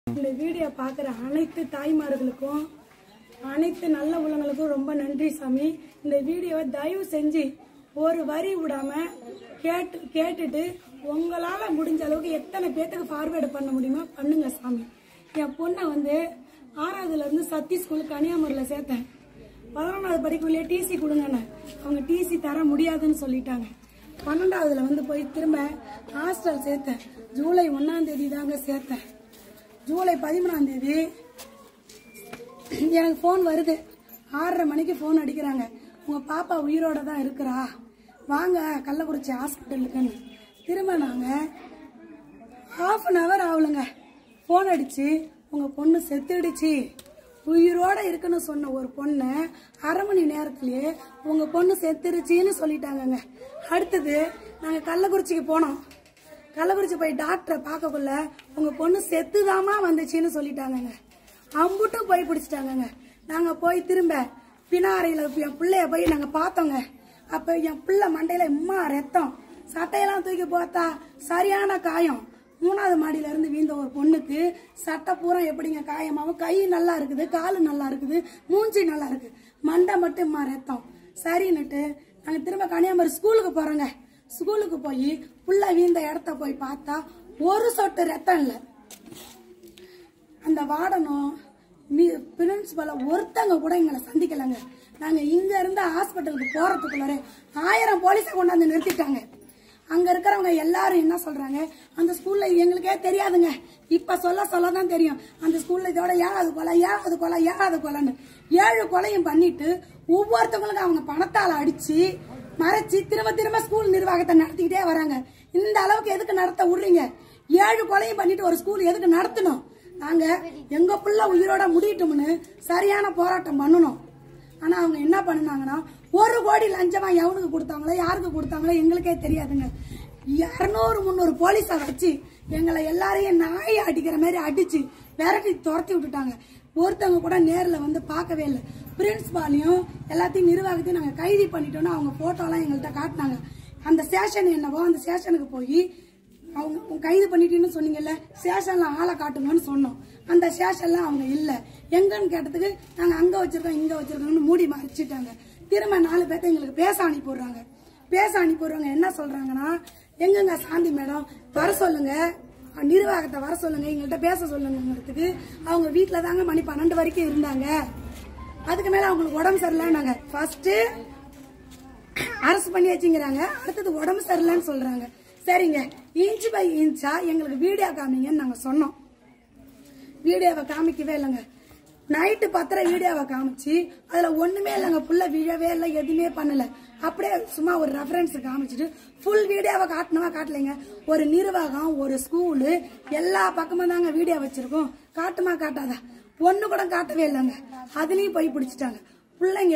இந்த வீடியோ பார்க்குற அனைத்து தாய்மார்களுக்கும் அனைத்து நல்ல உள்ளங்களுக்கும் ரொம்ப நன்றி சாமி இந்த வீடியோவை தயவு செஞ்சு ஒரு வரி விடாம கேட்டு கேட்டுட்டு உங்களால முடிஞ்ச அளவுக்கு எத்தனை பேத்துக்கு ஃபார்வேர்டு பண்ண முடியுமோ பண்ணுங்க சாமி என் பொண்ணை வந்து ஆறாவதுல இருந்து சத்தி ஸ்கூல் கன்னியாகுமரியில் சேர்த்தேன் பதினொன்றாவது படிக்கவில்லையே டிசி கொடுங்கன்னு அவங்க டிசி தர முடியாதுன்னு சொல்லிட்டாங்க பன்னெண்டாவதுல வந்து போய் திரும்ப ஹாஸ்டல் சேர்த்தேன் ஜூலை ஒன்னாம் தேதி தாங்க சேர்த்தேன் ஜூலை பதிமூணாம் தேதி எனக்கு ஃபோன் வருது ஆறரை மணிக்கு ஃபோன் அடிக்கிறாங்க உங்க பாப்பா உயிரோட தான் இருக்கிறா வாங்க கள்ளக்குறிச்சி ஹாஸ்பிட்டலுக்குன்னு திரும்ப நாங்க ஹாஃப் அன் ஹவர் ஆகலைங்க ஃபோன் அடிச்சு உங்க பொண்ணு செத்துடுச்சு உயிரோட இருக்குன்னு சொன்ன ஒரு பொண்ணை அரை மணி நேரத்திலேயே உங்க பொண்ணு செத்துருச்சின்னு சொல்லிட்டாங்கங்க அடுத்தது நாங்க கள்ளக்குறிச்சிக்கு போனோம் கள்ளக்குறிச்சி போய் டாக்டரை பார்க்கக்குள்ள உங்க பொண்ணு செத்துதாமா வந்துச்சுன்னு சொல்லிட்டாங்கங்க அம்புட்டும் போய் பிடிச்சிட்டாங்கங்க நாங்க போய் திரும்ப பினாரையில என் பிள்ளைய போய் நாங்க பார்த்தோங்க அப்ப என் பிள்ளை மண்டையில இம்மா ரத்தம் சட்டையெல்லாம் தூக்கி பார்த்தா சரியான காயம் மூணாவது மாடியில இருந்து வீழ்ந்த ஒரு பொண்ணுக்கு சட்டை பூரா எப்படிங்க காயமாவும் கை நல்லா இருக்குது காலு நல்லா இருக்குது மூஞ்சி நல்லா இருக்கு மண்டை மட்டும் இம்மா ரத்தம் சரின்னுட்டு நாங்க திரும்ப கன்னியாகுமரி ஸ்கூலுக்கு போறோங்க ஸ்கூலுக்கு போய் புள்ள வீழ்ந்த இடத்த போய் பார்த்தா ஒரு சொட்டு ரத்தம் இல்லை அந்த வார்டனும் பிரின்சிபல ஒருத்தங்க கூட எங்களை சந்திக்கலங்க நாங்க இங்க இருந்து ஹாஸ்பிட்டலுக்கு போறதுக்குள்ளார ஆயிரம் போலீஸை கொண்டாந்து நிறுத்திட்டாங்க அங்க இருக்கிறவங்க எல்லாரும் என்ன சொல்றாங்க அந்த ஸ்கூல்ல எங்களுக்கே தெரியாதுங்க இப்ப சொல்ல சொல்ல தான் தெரியும் அந்த ஸ்கூல்ல இதோட ஏழாவது கொலை ஏழாவது கொலை ஏழாவது கொலைன்னு ஏழு கொலையும் பண்ணிட்டு ஒவ்வொருத்தவங்களுக்கும் அவங்க பணத்தால அடிச்சு மறைச்சு திரும்ப திரும்ப ஸ்கூல் நிர்வாகத்தை நடத்திக்கிட்டே வராங்க இந்த அளவுக்கு எதுக்கு நடத்த விடுறீங்க ஏழு கொலையும் பண்ணிட்டு ஒரு ஸ்கூல் எதுக்கு நடத்தணும் நாங்க எங்க புள்ள உயிரோட முடியட்டும்னு சரியான போராட்டம் பண்ணணும் ஆனா அவங்க என்ன பண்ணுனாங்கன்னா ஒரு கோடி லஞ்சமா எவனுக்கு கொடுத்தாங்களோ யாருக்கு கொடுத்தாங்களோ எங்களுக்கே தெரியாதுங்க இருநூறு முந்நூறு போலீஸை வச்சு எங்களை எல்லாரையும் நாய் அடிக்கிற மாதிரி அடிச்சு விரட்டி துரத்தி விட்டுட்டாங்க ஒருத்தவங்க கூட நேர்ல வந்து பார்க்கவே இல்லை பிரின்சிபாலையும் எல்லாத்தையும் நிர்வாகத்தையும் நாங்க கைது பண்ணிட்டோம்னு அவங்க போட்டோலாம் எங்கள்கிட்ட காட்டினாங்க அந்த ஸ்டேஷன் என்னவோ அந்த ஸ்டேஷனுக்கு போய் அவங்க உங்க கைது பண்ணிட்டீங்கன்னு சொன்னீங்கல்ல ஸ்டேஷன்ல ஆளை காட்டுங்கன்னு சொன்னோம் அந்த ஸ்டேஷன்ல அவங்க இல்ல எங்கன்னு கேட்டதுக்கு நாங்க அங்க வச்சிருக்கோம் இங்க வச்சிருக்கோம்னு மூடி மறைச்சிட்டாங்க திரும்ப நாலு பேர்த்த எங்களுக்கு பேச அனுப்பிடுறாங்க பேச அனுப்பிடுறவங்க என்ன சொல்றாங்கன்னா எங்கங்க சாந்தி மேடம் வர சொல்லுங்க நிர்வாகத்தை வர சொல்லுங்க எங்கள்கிட்ட பேச சொல்லுங்கிறதுக்கு அவங்க வீட்டுல தாங்க மணி பன்னெண்டு வரைக்கும் இருந்தாங்க அதுக்கு மேல அவங்களுக்கு உடம்பு சரியில்லைன்னாங்க ஃபர்ஸ்ட் அரசு பண்ணி வச்சுங்கிறாங்க அடுத்தது உடம்பு சரியில்லைன்னு சொல்றாங்க சரிங்க இன்ச் பை இன்ச்சா எங்களுக்கு வீடியோ காமிங்கன்னு நாங்க சொன்னோம் வீடியோவை காமிக்கவே இல்லைங்க நைட்டு பத்திர வீடியோவை காமிச்சு அதுல ஒண்ணுமே இல்லைங்க புள்ள விழவே இல்லை எதுவுமே பண்ணல அப்படியே சும்மா ஒரு ரெஃபரன்ஸ் காமிச்சிட்டு ஃபுல் வீடியோவை காட்டணுமா காட்டலைங்க ஒரு நிர்வாகம் ஒரு ஸ்கூலு எல்லா பக்கமும் தாங்க வீடியோ வச்சிருக்கோம் காட்டுமா காட்டாதா ஒண்ணு கூட காட்டவே இல்லைங்க அதுலயும் போய் பிடிச்சிட்டாங்க பிள்ளைங்க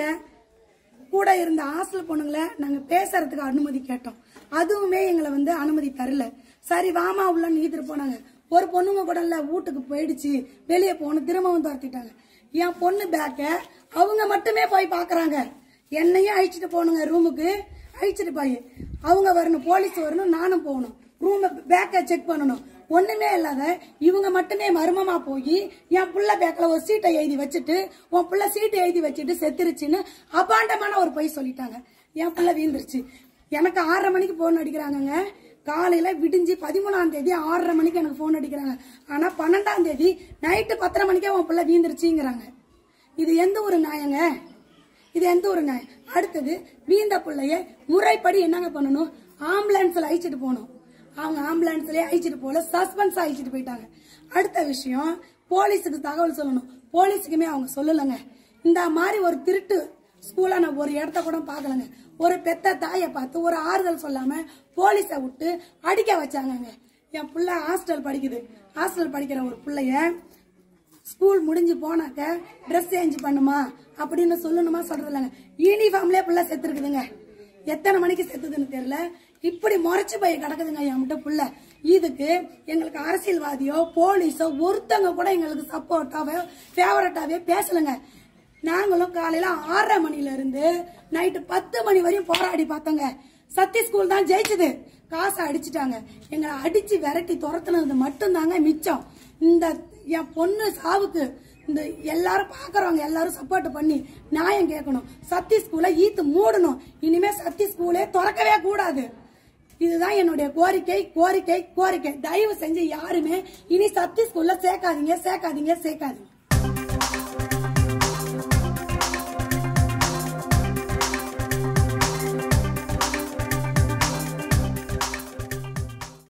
கூட இருந்த ஹாஸ்டல் பொண்ணுங்களை நாங்க பேசுறதுக்கு அனுமதி கேட்டோம் அதுவுமே எங்களை வந்து அனுமதி தரல சரி வாமா உள்ள நீதிட்டு போனாங்க ஒரு பொண்ணுங்க கூட இல்ல வீட்டுக்கு போயிடுச்சு வெளியே போகணும் திரும்பவும் துரத்திட்டாங்க என் பொண்ணு பேக்க அவங்க மட்டுமே போய் பாக்குறாங்க என்னையும் அழிச்சிட்டு போகணுங்க ரூமுக்கு அழிச்சிட்டு போய் அவங்க வரணும் போலீஸ் வரணும் நானும் போகணும் ரூம் பேக்கை செக் பண்ணணும் ஒண்ணுமே இல்லாத இவங்க மட்டுமே மர்மமா போய் என் புள்ள பேக்ல ஒரு சீட்டை எழுதி வச்சுட்டு உன் புள்ள சீட்டை எழுதி வச்சுட்டு செத்துருச்சுன்னு அபாண்டமான ஒரு பொய் சொல்லிட்டாங்க என் புள்ள வீந்துருச்சு எனக்கு ஆறரை மணிக்கு போன் அடிக்கிறாங்கங்க காலையில விடிஞ்சு பதிமூணாம் தேதி ஆறரை மணிக்கு எனக்கு போன் அடிக்கிறாங்க ஆனா பன்னெண்டாம் தேதி நைட்டு பத்தரை மணிக்கே உன் புள்ள வீந்துருச்சுங்கிறாங்க இது எந்த ஒரு நியாயங்க இது எந்த ஒரு நியாயம் அடுத்தது வீந்த பிள்ளைய முறைப்படி என்னங்க பண்ணணும் ஆம்புலன்ஸ்ல அழிச்சிட்டு போகணும் அவங்க ஆம்புலன்ஸ்லயே அழிச்சிட்டு போல சஸ்பென்ஸ் அழிச்சிட்டு போயிட்டாங்க அடுத்த விஷயம் போலீஸுக்கு தகவல் சொல்லணும் போலீஸுக்குமே அவங்க சொல்லலைங்க இந்த மாதிரி ஒரு திருட்டு ஸ்கூல்ல நான் ஒரு இடத்த கூட பார்க்கலங்க ஒரு பெத்த தாயை பார்த்து ஒரு ஆறுதல் சொல்லாம போலீஸை விட்டு அடிக்க வச்சாங்கங்க என் புள்ள ஹாஸ்டல் படிக்குது ஹாஸ்டல் படிக்கிற ஒரு பிள்ளைய ஸ்கூல் முடிஞ்சு போனாக்க ட்ரெஸ் சேஞ்ச் பண்ணுமா அப்படின்னு சொல்லணுமா சொல்றது இல்லைங்க யூனிஃபார்ம்லயே புள்ள செத்துருக்குதுங்க எத்தனை மணிக்கு செத்துதுன்னு தெரியல இப்படி முறைச்சு போய் கிடக்குதுங்க என்கிட்ட புள்ள இதுக்கு எங்களுக்கு அரசியல்வாதியோ போலீஸோ ஒருத்தங்க கூட எங்களுக்கு சப்போர்ட்டாவே ஃபேவரட்டாவே பேசலங்க நாங்களும் காலையில ஆறரை மணில இருந்து நைட்டு பத்து மணி வரையும் போராடி பார்த்தோங்க சத்தி ஸ்கூல் தான் ஜெயிச்சது காசை அடிச்சிட்டாங்க எங்களை அடிச்சு விரட்டி துரத்துனது மட்டும்தாங்க மிச்சம் இந்த என் பொண்ணு சாவுக்கு இந்த எல்லாரும் பாக்குறவங்க எல்லாரும் சப்போர்ட் பண்ணி நியாயம் கேட்கணும் சத்தி ஸ்கூலை ஈத்து மூடணும் இனிமே சத்தி ஸ்கூலே திறக்கவே கூடாது இதுதான் என்னுடைய கோரிக்கை கோரிக்கை கோரிக்கை தயவு செஞ்சு யாருமே இனி சத்தி ஸ்கூல்ல சேர்க்காதீங்க சேர்க்காதீங்க சேர்க்காதீங்க